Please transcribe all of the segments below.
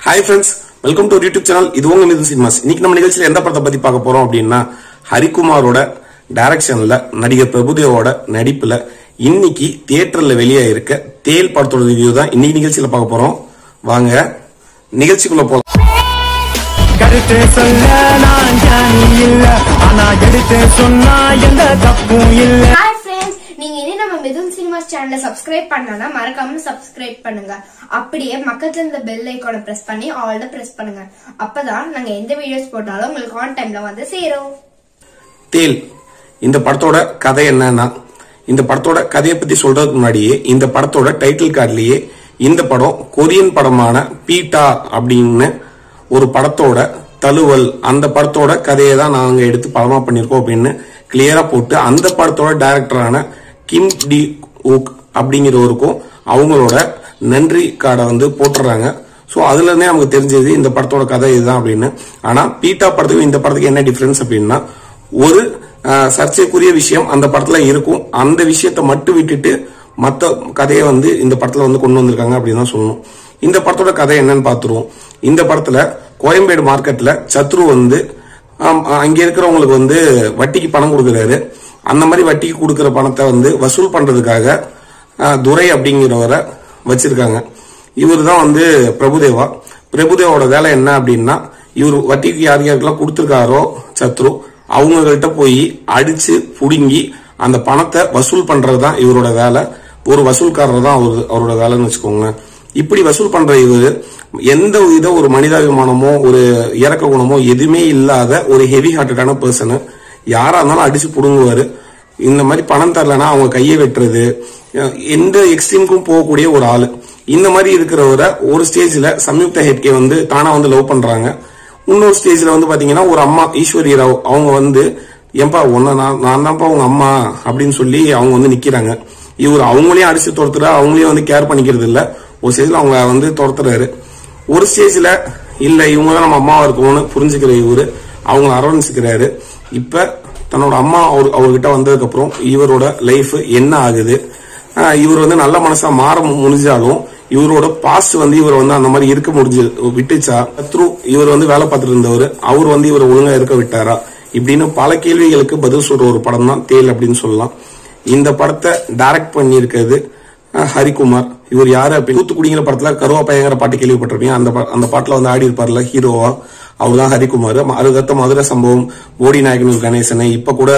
hi friends welcome to YouTube channel இது உங்க மிது cinemas இன்னைக்கு நம்ம நிகழ்ச்சியில் எந்த படத்தை பத்தி பார்க்க போறோம் அப்படின்னா ஹரிகுமாரோட டைரக்ஷன்ல நடிகர் பிரபுதேவோட நடிப்புல இன்னைக்கு தியேட்டர்ல வெளியே இருக்க தேல் படத்தோட ரிவ்யூ தான் இன்னைக்கு நிகழ்ச்சியில பார்க்க போறோம் வாங்க நிகழ்ச்சிக்குள்ள போலாம் கருத்து சொல்ல நான் ஞானி இல்ல ஆனா எடுத்து சொன்னா எந்த தப்பும் இல்ல ஹாய் ஃப்ரெண்ட்ஸ் நீங்க இனி நம்ம மிதுன் சினிமாஸ் சேனலை சப்ஸ்கிரைப் பண்ணலன்னா மறக்காம சப்ஸ்கிரைப் பண்ணுங்க அப்படியே பக்கத்துல இருந்த பெல் ஐக்கானை பிரஸ் பண்ணி ஆல் த பிரஸ் பண்ணுங்க அப்பதான் நாங்க எந்த வீடியோஸ் போட்டாலும் உங்களுக்கு ஆன் டைம்ல வந்து சேரும் தேல் இந்த படத்தோட கதை என்னன்னா இந்த படத்தோட கதையை பத்தி சொல்றதுக்கு முன்னாடியே இந்த படத்தோட டைட்டில் கார்டுலயே இந்த படம் கொரியன் படமான பீட்டா அப்படின்னு ஒரு படத்தோட தழுவல் அந்த படத்தோட கதையை தான் நாங்க எடுத்து படமா பண்ணிருக்கோம் அப்படின்னு கிளியரா போட்டு அந்த படத்தோட டைரக்டரான கிம் டி ஊக் அப்படிங்கிறவருக்கும் அவங்களோட நன்றி கார்டை வந்து போட்டுறாங்க ஸோ அதுல இருந்தே நமக்கு தெரிஞ்சது இந்த படத்தோட கதை இதுதான் அப்படின்னு ஆனா பீட்டா படத்துக்கும் இந்த படத்துக்கு என்ன டிஃபரன்ஸ் அப்படின்னா ஒரு அஹ், சர்ச்சைக்குரிய விஷயம் அந்த படத்துல இருக்கும் அந்த விஷயத்தை மட்டும் விட்டுட்டு மத்த கதையை வந்து இந்த படத்துல வந்து கொண்டு வந்திருக்காங்க அப்படின்னு தான் சொல்லணும் இந்த படத்தோட கதை என்னன்னு பார்த்துருவோம் இந்த படத்துல கோயம்பேடு மார்க்கெட்ல சத்ரு வந்து ஆம், அங்க இருக்கிறவங்களுக்கு வந்து வட்டிக்கு பணம் கொடுக்குறாரு அந்த மாதிரி வட்டிக்கு கொடுக்குற பணத்தை வந்து வசூல் பண்றதுக்காக அஹ், துரை அப்படிங்கிறவரை வச்சிருக்காங்க இவர் தான் வந்து பிரபுதேவா பிரபுதேவாவோட வேலை என்ன அப்படின்னா இவர் வட்டிக்கு யார் யாருக்கெல்லாம் கொடுத்துருக்காரோ சத்ரு அவங்ககிட்ட போய் அடிச்சு புடுங்கி அந்த பணத்தை வசூல் பண்றது தான் இவரோட வேலை ஒரு வசூல்காரர் தான் அவரு அவரோட வேலைன்னு வச்சுக்கோங்க இப்படி வசூல் பண்ற இவர் எந்த வித ஒரு மனிதாபிமானமோ ஒரு இறக்க குணமோ எதுவுமே இல்லாத ஒரு ஹெவி ஹார்ட்டடான பர்சனு யாரா இருந்தாலும் அடிச்சு புடுங்குவாரு இந்த மாதிரி பணம் தரலனா அவங்க கையை வெட்டுறது அஹ் எந்த எக்ஸ்ட்ரீமுக்கும் போகக்கூடிய ஒரு ஆளு இந்த மாதிரி இருக்கிறவரை ஒரு ஸ்டேஜ்ல சம்யுக்தா ஹெட்கே வந்து தானா வந்து லவ் பண்றாங்க இன்னொரு ஸ்டேஜ்ல வந்து பாத்தீங்கன்னா ஒரு அம்மா ஈஸ்வரி ராவ் அவங்க வந்து ஏன்பா உன்ன நான் நான் தான்ப்பா உங்க அம்மா அப்படின்னு சொல்லி அவங்க வந்து நிக்கிறாங்க இவர் அவங்களையும் அடிச்சு துரத்துற அவங்களையும் வந்து கேர் பண்ணிக்கிறது இல்ல ஒரு ஸ்டேஜ்ல அவங்க வந்து துரத்துறாரு ஒரு ஸ்டேஜ்ல இல்ல இவங்க தான் நம்ம அம்மாவா இருக்கணும்னு புரிஞ்சுக்கிற இவரு அவங்கள அரவணைச்சுக்கிறாரு இப்ப தன்னோட அம்மா அவர் அவர்கிட்ட வந்ததுக்கு அப்புறம் இவரோட லைஃப் என்ன ஆகுது ஆஹ் இவர் வந்து நல்ல மனசா மாற மு- முடிஞ்சாலும் இவரோட பாஸ்ட் வந்து இவர் வந்து அந்த மாதிரி இருக்க முடிஞ்சு விட்டுச்சா த்ரூ இவர் வந்து வேலை பார்த்துட்டு இருந்தவர் அவர் வந்து இவர் ஒழுங்கா இருக்க விட்டாரா இப்படின்னு பல கேள்விகளுக்கு பதில் சொல்ற ஒரு படம் தான் தேல் அப்படின்னு சொல்லலாம் இந்த படத்தை டைரக்ட் பண்ணியிருக்கிறது அஹ், ஹரிகுமார் இவர் யாரு அப்படி தூத்துக்குடிங்கிற படத்துல கருவா பையங்கிற பாட்டு கேள்விப்பட்டிருப்பீங்க அந்த பா- அந்த பாட்டுல வந்து ஆடி இருப்பார்ல ஹீரோவா அவர் தான் ஹரிகுமார் அதுக்கடுத்த மதுரை சம்பவம் போடி நாயகனூர் கணேசன் இப்ப கூட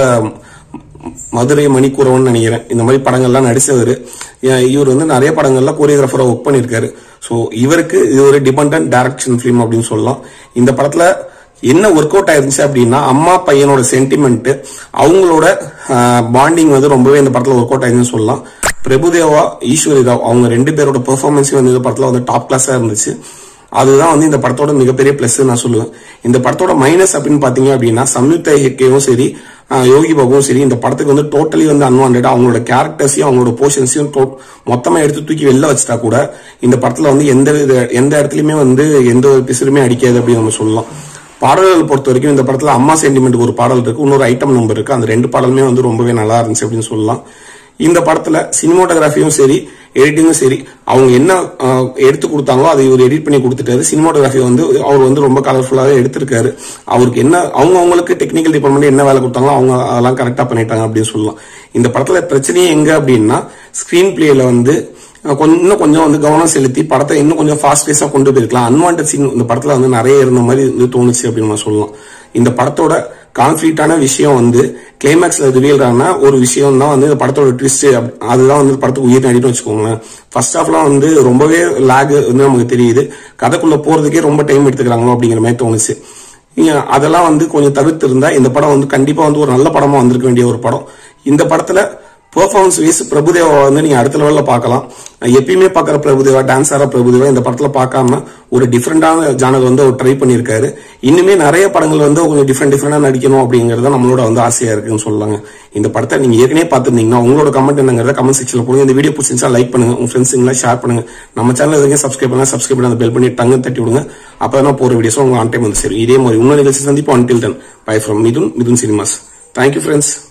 மதுரை மணிக்கூரவன் நினைக்கிறேன் இந்த மாதிரி படங்கள்லாம் நடிச்சவர் இவர் வந்து நிறைய படங்கள்ல கோரியோகிராஃபரா ஒர்க் பண்ணியிருக்காரு ஸோ இவருக்கு இது ஒரு டிபெண்டன்ட் டைரக்ஷன் ஃபிலிம் அப்படின்னு சொல்லலாம் இந்த படத்துல என்ன ஒர்க் அவுட் ஆயிருந்துச்சு அப்படின்னா அம்மா பையனோட சென்டிமெண்ட் அவங்களோட பாண்டிங் வந்து ரொம்பவே இந்த படத்துல ஒர்க் அவுட் ஆயிருந்துன்னு சொல்லலாம் பிரபுதேவா ஈஸ்வரி ராவ் அவங்க ரெண்டு பேரோட பெர்ஃபார்மன்ஸ் வந்து இந்த படத்துல வந்து டாப் கிளாஸா இருந்துச்சு அதுதான் வந்து இந்த படத்தோட மிகப்பெரிய பிளஸ் நான் சொல்லுவேன் இந்த படத்தோட மைனஸ் அப்படின்னு பாத்தீங்க அப்படின்னா சம்யுக்தா ஹெக்கேவும் சரி ஆஹ் யோகி பாபுவும் சரி இந்த படத்துக்கு வந்து டோட்டலி வந்து அன்வான்டா அவங்களோட கேரக்டர்ஸையும் அவங்களோட போர்ஷன்ஸையும் மொத்தமா எடுத்து தூக்கி வெளில வச்சுட்டா கூட இந்த படத்துல வந்து எந்த வித எந்த இடத்துலயுமே வந்து எந்த ஒரு பிசுறுமே அடிக்காது அப்படின்னு நம்ம சொல்லலாம் பாடல்கள் பொறுத்த வரைக்கும் இந்த படத்துல அம்மா சென்டிமெண்ட் ஒரு பாடல் இருக்கு இன்னொரு ஐட்டம் நம்பர் இருக்கு அந்த ரெண்டு பாடலுமே வந்து ரொம்பவே நல்லா இருந்துச்சு அப்படின்னு சொல்லலாம் இந்த படத்துல சினிமோட்டோகிராஃபியும் சரி எடிட்டிங்கும் சரி அவங்க என்ன அஹ், எடுத்து கொடுத்தாங்களோ அதை இவர் எடிட் பண்ணி கொடுத்துட்டாரு சினிமோட்டோகிராஃபி வந்து அவர் வந்து ரொம்ப கலர்ஃபுல்லாவே எடுத்திருக்காரு அவருக்கு என்ன அவங்க அவங்களுக்கு டெக்னிக்கல் டிபார்ட்மெண்ட் என்ன வேலை கொடுத்தாங்களோ அவங்க அதெல்லாம் கரெக்டா பண்ணிட்டாங்க அப்படின்னு சொல்லலாம் இந்த படத்துல பிரச்சனையே எங்க அப்படின்னா ஸ்கிரீன் பிளேல வந்து அஹ், கொஞ்சம் இன்னும் கொஞ்சம் வந்து கவனம் செலுத்தி படத்தை இன்னும் கொஞ்சம் ஃபாஸ்ட் பேஸா கொண்டு போயிருக்கலாம் அன்வான்ட் சீன் இந்த படத்துல வந்து நிறைய இருந்த மாதிரி வந்து தோணுச்சு அப்படின்னு நம்ம சொல்லலாம் இந்த படத்தோட கான்ஃபிளிக்டான விஷயம் வந்து கிளைமேக்ஸ்ல ரிவீல் ஆன ஒரு விஷயம் தான் வந்து இந்த படத்தோட ட்விஸ்ட் அதுதான் வந்து படத்துக்கு உயிர் நடிட்டு வச்சுக்கோங்களேன் ஃபர்ஸ்ட் ஹாஃப்லாம் வந்து ரொம்பவே லேக் வந்து நமக்கு தெரியுது கதைக்குள்ள போறதுக்கே ரொம்ப டைம் எடுத்துக்கிறாங்களோ அப்படிங்கிற மாதிரி தோணுச்சு நீங்க அதெல்லாம் வந்து கொஞ்சம் தவிர்த்து இருந்தா இந்த படம் வந்து கண்டிப்பா வந்து ஒரு நல்ல படமா வந்திருக்க வேண்டிய ஒரு படம் இந்த படத்துல பெர்ஃபார்மன்ஸ் வைஸ் பிரபுதேவா வந்து நீங்க அடுத்த லெவல்ல பார்க்கலாம் எப்பயுமே பார்க்குற பிரபுதேவா டான்ஸ் ஆற பிரபுதேவா இந்த படத்துல பார்க்காம ஒரு டிஃப்ரெண்டான ஜானர் வந்து அவர் ட்ரை பண்ணியிருக்காரு இன்னுமே நிறைய படங்கள் வந்து கொஞ்சம் டிஃப்ரெண்ட் டிஃப்ரெண்டா நடிக்கணும் அப்படிங்கறது நம்மளோட வந்து ஆசையா இருக்குன்னு சொல்லலாங்க இந்த படத்தை நீங்க ஏற்கனவே பார்த்திருந்தீங்கன்னா உங்களோட கமெண்ட் என்னங்கிறத கமெண்ட் செக்ஷன்ல போடுங்க இந்த வீடியோ பிடிச்சிருந்தா லைக் பண்ணுங்க உங்க ஃப்ரெண்ட்ஸுங்களா ஷேர் பண்ணுங்க நம்ம சேனல் எதுவும் சப்ஸ்கிரைப் பண்ணுங்க சப்ஸ்கிரைப் பண்ணி அந்த பெல் பண்ணி டங்கு தட்டி விடுங்க அப்பதான் போற வீடியோஸ் உங்க ஆன் டைம் வந்து சரி இதே மாதிரி இன்னொரு நிகழ்ச்சி சந்திப்போம் until then bye from Mithun Mithun cinemas thank you friends